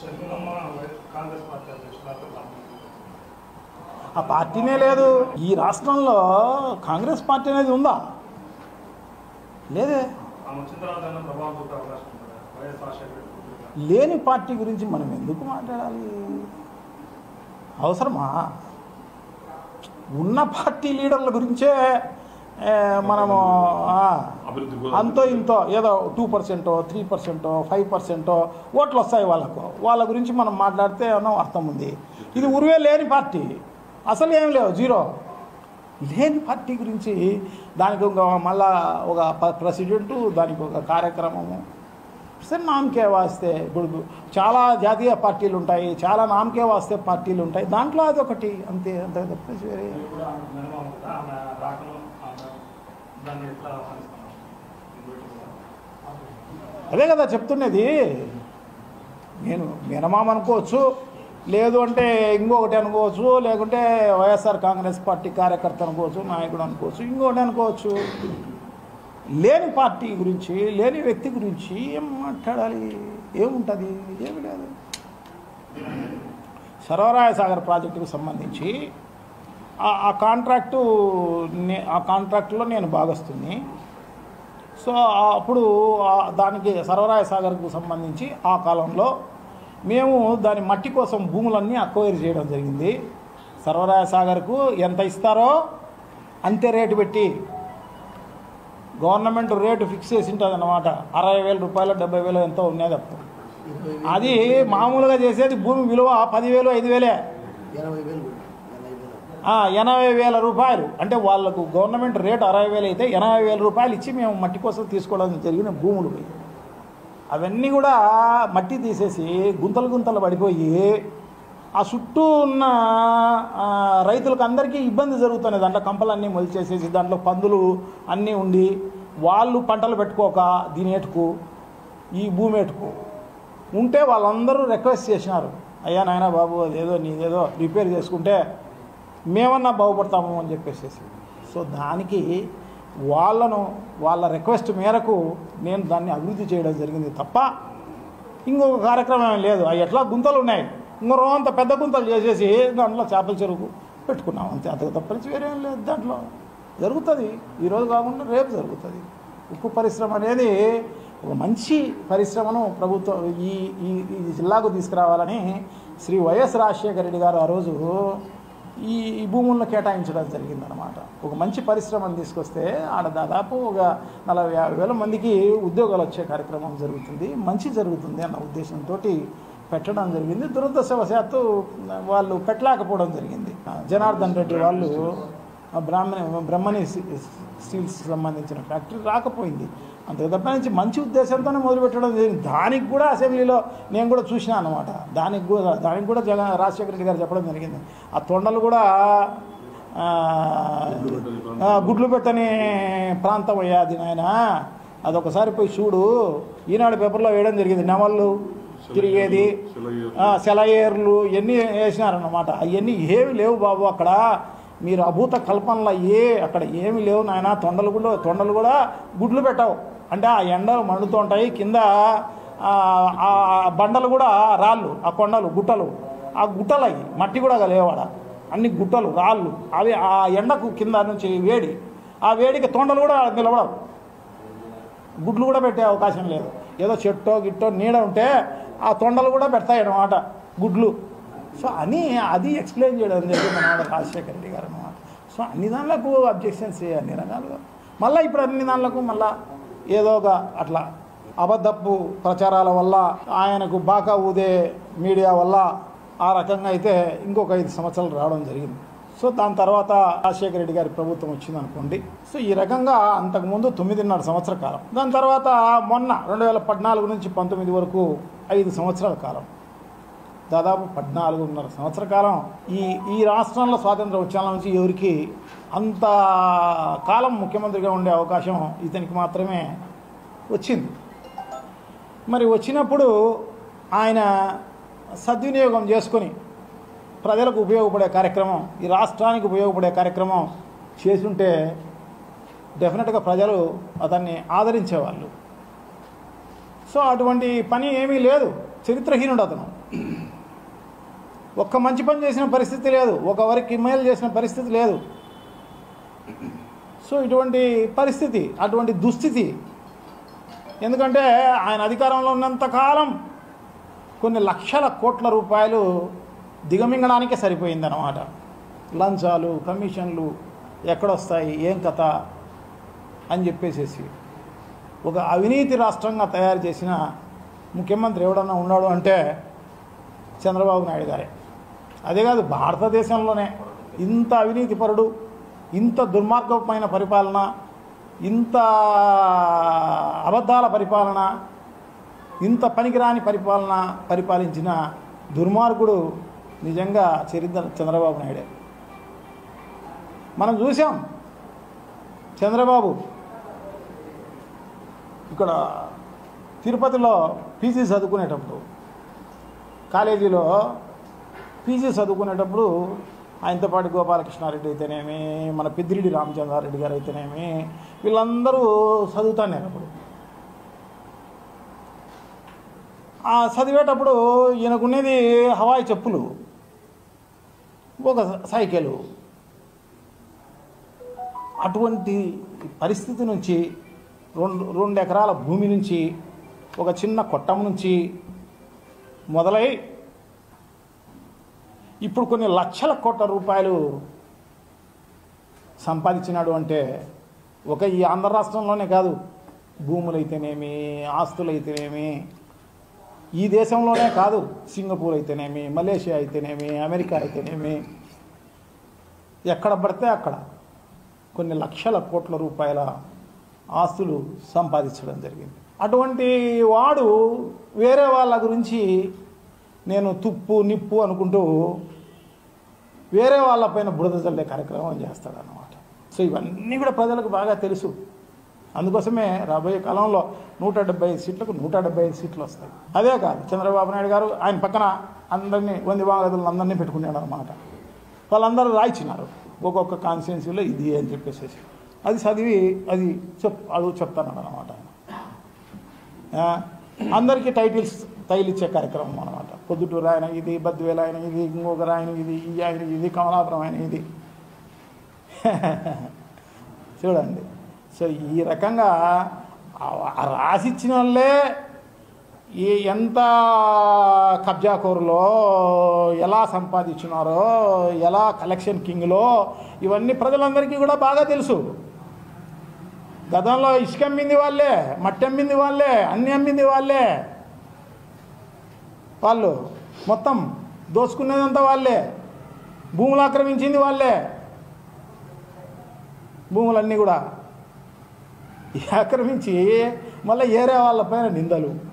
షర్మిలమ్మ కాంగ్రెస్ పార్టీ అధ్యక్షురాలు ఆ పార్టీనే లేదు ఈ రాష్ట్రంలో కాంగ్రెస్ పార్టీ అనేది ఉందా లేదే ఆమె వచ్చిన తర్వాత ఏమైనా ప్రభావం చూపే అవకాశం ఉంటుందా వైఎస్ రాజశేఖర రెడ్డి లేని పార్టీ గురించి మనం ఎందుకు మాట్లాడాలి అవసరమా ఉన్న పార్టీ లీడర్ల గురించే ఏ, మనము ఆ, అభివృద్ధి కూడా అంతో ఇంతో ఏదో టూ పర్సెంటో త్రీ పర్సెంటో ఫైవ్ పర్సెంటో ఓట్లు వస్తాయి వాళ్ళకు వాళ్ళ గురించి మనం మాట్లాడితే ఏమన్నా అర్థం ఉంది ఇది ఉరివే లేని పార్టీ అసలు ఏం లేవు జీరో లేని పార్టీ గురించి దానికి ఒక మళ్ళా ఒక ప- ప్రెసిడెంటు దానికి ఒక కార్యక్రమము సరే నామకే వాస్తే ఇప్పుడు చాలా జాతీయ పార్టీలు ఉంటాయి చాలా నామకే వాస్తే పార్టీలు ఉంటాయి దాంట్లో అది ఒకటి అంతే అంతే తప్పేసి వేరే మీరు కూడా ఆమె మినిమం కదా ఆమె రాకను ఆమె దాన్ని ఎట్లా ఆహ్వానిస్తున్నారు అదే కదా చెప్తున్నది నేను మినమాం అనుకోవచ్చు లేదు అంటే ఇంకొకటి అనుకోవచ్చు లేకుంటే వైఎస్ఆర్ కాంగ్రెస్ పార్టీ కార్యకర్త అనుకోవచ్చు నాయకుడు అనుకోవచ్చు ఇంకొకటి అనుకోవచ్చు లేని పార్టీ గురించి లేని వ్యక్తి గురించి ఏం మాట్లాడాలి ఏముంటుంది ఏమి లేదు సర్వరాయ సాగర్ ప్రాజెక్టుకు సంబంధించి ఆ- ఆ కాంట్రాక్టు నే- ఆ కాంట్రాక్టులో నేను భాగస్తుని సో ఆ- అప్పుడు ఆ- దానికి సర్వరాయ సాగర్కు సంబంధించి ఆ కాలంలో మేము దాని మట్టి కోసం భూములన్నీ అక్వైర్ చేయడం జరిగింది సర్వరాయ సాగర్కు ఎంత ఇస్తారో అంతే రేటు పెట్టి గవర్నమెంట్ రేటు ఫిక్స్ చేసి ఉంటుంది అనమాట అరవై వేల రూపాయలు డెబ్బై వేలు ఎంతో ఉన్నది అప్పుడు అది మామూలుగా చేసేది భూమి విలువ పదివేలు ఐదు వేలే ఎనభై వేలు కూడా. ఎనభై వేలు ఆ, ఎనభై వేల రూపాయలు అంటే వాళ్ళకు గవర్నమెంట్ రేట్ అరవై వేలు అయితే ఎనభై వేల రూపాయలు ఇచ్చి మేము మట్టి కోసం తీసుకోవడం జరిగిన భూములు ఇవి. అవన్నీ కూడా మట్టి తీసేసి గుంతలు గుంతలు పడిపోయి ఆ చుట్టూ ఉన్న ఆ, రైతులకు అందరికీ ఇబ్బంది జరుగుతున్నాయి దాంట్లో కంపలన్నీ మొలిచేసేసి దాంట్లో పందులు అన్నీ ఉండి వాళ్ళు పంటలు పెట్టుకోక దీని ఏటుకు ఈ భూమి ఏటుకు ఉంటే వాళ్ళందరూ రిక్వెస్ట్ చేసినారు అయ్యా నాయన బాబు అదేదో నీదేదో రిపేర్ చేసుకుంటే మేమన్నా బాగుపడతాము అని చెప్పేసి సో దానికి వాళ్ళను వాళ్ళ రిక్వెస్ట్ మేరకు నేను దాన్ని అభివృద్ధి చేయడం జరిగింది తప్ప ఇంకొక కార్యక్రమం ఏం లేదు అవి ఎట్లా గుంతలు ఉన్నాయి ఇంకో అంత పెద్ద గుంతలు చేసేసి దాంట్లో చేపల చెరుకు పెట్టుకున్నాం అంతే అంతకు తప్పనించి వేరే ఏం లేదు దాంట్లో జరుగుతుంది ఈరోజు కాకుండా రేపు జరుగుతుంది ఉక్కు పరిశ్రమ అనేది ఒక మంచి పరిశ్రమను ప్రభుత్వం ఈ ఈ ఈ జిల్లాకు తీసుకురావాలని శ్రీ వైఎస్ రాజశేఖర రెడ్డి గారు ఆ రోజు ఈ ఈ భూములను కేటాయించడం జరిగిందనమాట ఒక మంచి పరిశ్రమను తీసుకొస్తే ఆడ దాదాపు ఒక నలభై యాభై వేల మందికి ఉద్యోగాలు వచ్చే కార్యక్రమం జరుగుతుంది మంచి జరుగుతుంది అన్న ఉద్దేశంతో పెట్టడం జరిగింది దురదృష్టవశాత్తు వాళ్ళు పెట్టలేకపోవడం జరిగింది జనార్దన్ రెడ్డి వాళ్ళు ఆ బ్రాహ్మణ బ్రహ్మణి స్టీల్స్ సంబంధించిన ఫ్యాక్టరీ రాకపోయింది అంత తప్ప నుంచి మంచి ఉద్దేశంతోనే మొదలుపెట్టడం జరిగింది దానికి కూడా అసెంబ్లీలో నేను కూడా చూసినా అనమాట దానికి కూడా దానికి కూడా జగన్ రాజశేఖర రెడ్డి గారు చెప్పడం జరిగింది ఆ తొండలు కూడా ఆ, ఆ, గుడ్లు పెట్టని ప్రాంతం అయ్యా అది నాయన అదొకసారి పోయి చూడు ఈనాడు పేపర్లో వేయడం జరిగింది నెమళ్ళు తిరిగేది ఆ, సెలయేర్లు ఇవన్నీ వేసినారన్నమాట అవన్నీ ఏమి లేవు బాబు అక్కడ మీరు అభూత కల్పనలు అయ్యే అక్కడ ఏమి లేవు నాయన తొండలు కూడా తొండలు కూడా గుడ్లు పెట్టవు అంటే ఆ ఎండలు మండుతుంటాయి కింద ఆ, ఆ బండలు కూడా రాళ్ళు ఆ కొండలు గుట్టలు ఆ గుట్టలు అవి మట్టి కూడా లేవాడ అన్ని గుట్టలు రాళ్ళు అవి ఆ ఎండకు కింద నుంచి వేడి ఆ వేడికి తొండలు కూడా నిలబడవు గుడ్లు కూడా పెట్టే అవకాశం లేదు ఏదో చెట్టో గిట్టో నీడ ఉంటే ఆ తొండలు కూడా పెడతాయి అన్నమాట గుడ్లు సో అని అది ఎక్స్ప్లెయిన్ చేయడం జరిగింది అన్నమాట రాజశేఖర రెడ్డి గారు అనమాట సో అన్ని దానిలకు అబ్జెక్షన్స్ అన్ని రకాలుగా మళ్ళీ ఇప్పుడు అన్ని దానిలకు మళ్ళా ఏదో ఒక అట్లా అబద్ధపు ప్రచారాల వల్ల ఆయనకు బాకా ఊదే మీడియా వల్ల ఆ రకంగా అయితే ఇంకొక ఐదు సంవత్సరాలు రావడం జరిగింది సో దాని తర్వాత రాజశేఖర రెడ్డి గారి ప్రభుత్వం వచ్చింది అనుకోండి సో ఈ రకంగా అంతకుముందు తొమ్మిదిన్నర సంవత్సర కాలం దాని తర్వాత మొన్న రెండు వేల పద్నాలుగు నుంచి పంతొమ్మిది వరకు ఐదు సంవత్సరాల కాలం దాదాపు పద్నాలుగున్నర సంవత్సర కాలం ఈ ఈ రాష్ట్రంలో స్వాతంత్రం వచ్చాల నుంచి ఎవరికి అంత కాలం ముఖ్యమంత్రిగా ఉండే అవకాశం ఇతనికి మాత్రమే వచ్చింది మరి వచ్చినప్పుడు ఆయన సద్వినియోగం చేసుకొని ప్రజలకు ఉపయోగపడే కార్యక్రమం ఈ రాష్ట్రానికి ఉపయోగపడే కార్యక్రమం చేసుంటే డెఫినెట్గా ప్రజలు అతన్ని ఆదరించేవాళ్ళు సో అటువంటి పని ఏమీ లేదు చరిత్రహీనుడు అతను ఒక్క మంచి పని చేసిన పరిస్థితి లేదు ఒక వరకు మేలు చేసిన పరిస్థితి లేదు సో ఇటువంటి పరిస్థితి అటువంటి దుస్థితి ఎందుకంటే ఆయన అధికారంలో ఉన్నంత కాలం కొన్ని లక్షల కోట్ల రూపాయలు దిగమింగడానికే సరిపోయిందన్నమాట లంచాలు కమిషన్లు ఎక్కడొస్తాయి ఏం కథ అని చెప్పేసేసి ఒక అవినీతి రాష్ట్రంగా తయారు చేసిన ముఖ్యమంత్రి ఎవడన్నా ఉన్నాడు అంటే చంద్రబాబు నాయుడు గారే అదే కాదు భారతదేశంలోనే ఇంత అవినీతిపరుడు ఇంత దుర్మార్గమైన పరిపాలన ఇంత అబద్ధాల పరిపాలన ఇంత పనికిరాని పరిపాలన పరిపాలించిన దుర్మార్గుడు నిజంగా చరిత్ర చంద్రబాబు నాయుడే మనం చూసాం చంద్రబాబు ఇక్కడ తిరుపతిలో పీజీ చదువుకునేటప్పుడు కాలేజీలో పీజీ చదువుకునేటప్పుడు ఆయనతో పాటు గోపాలకృష్ణారెడ్డి అయితేనేమి మన పెద్దిరెడ్డి రామచంద్రారెడ్డి గారు అయితేనేమి వీళ్ళందరూ చదువుతాను అప్పుడు ఆ చదివేటప్పుడు ఈయనకునేది హవాయి చెప్పులు ఒక సైకిలు అటువంటి పరిస్థితి నుంచి రెండు రెండు ఎకరాల భూమి నుంచి ఒక చిన్న కొట్టం నుంచి మొదలై ఇప్పుడు కొన్ని లక్షల కోట్ల రూపాయలు సంపాదించినాడు అంటే ఒక ఈ ఆంధ్ర రాష్ట్రంలోనే కాదు భూములైతేనేమి ఆస్తులైతేనేమి ఈ దేశంలోనే కాదు సింగపూర్ అయితేనేమి మలేషియా అయితేనేమి అమెరికా అయితేనేమి ఎక్కడ పడితే అక్కడ కొన్ని లక్షల కోట్ల రూపాయల ఆస్తులు సంపాదించడం జరిగింది అటువంటి వాడు వేరే వాళ్ళ గురించి నేను తుప్పు నిప్పు అనుకుంటూ వేరే వాళ్ళపైన బురద చల్లే కార్యక్రమం చేస్తాడన్నమాట సో ఇవన్నీ కూడా ప్రజలకు బాగా తెలుసు అందుకోసమే రాబోయే కాలంలో నూట డెబ్బై ఐదు సీట్లకు నూట డెబ్బై ఐదు సీట్లు వస్తాయి అదే కాదు చంద్రబాబు నాయుడు గారు ఆయన పక్కన అందరినీ వంది వాగదులను అందరినీ పెట్టుకున్నాడు అనమాట వాళ్ళందరూ రాయించినారు ఒక్కొక్క కాన్స్టిట్యున్సీలో ఇది అని చెప్పేసి అది చదివి అది చెప్ అడుగు చెప్తాను అనమాట ఆయన ఆ, అందరికీ టైటిల్స్ తగిలిచ్చే కార్యక్రమం అనమాట పొద్దుటూరు ఆయన ఇది బద్వేలు ఆయన ఇది ఇంకొకరు ఆయన ఇది ఈ ఆయన ఇది కమలాపురం ఆయన ఇది చూడండి సో ఈ రకంగా ఆ- ఆ రాసిచ్చిన వాళ్ళే ఈ ఎంత కబ్జాకోరులో ఎలా సంపాదించినారో ఎలా కలెక్షన్ కింగ్లో ఇవన్నీ ప్రజలందరికీ కూడా బాగా తెలుసు గతంలో ఇసుక అమ్మింది వాళ్ళే మట్టి అమ్మింది వాళ్ళే అన్ని అమ్మింది వాళ్ళే వాళ్ళు మొత్తం దోచుకునేదంతా వాళ్ళే భూములు ఆక్రమించింది వాళ్ళే భూములన్నీ కూడా ఆక్రమించి మళ్ళీ ఏరే వాళ్ళపైన నిందలు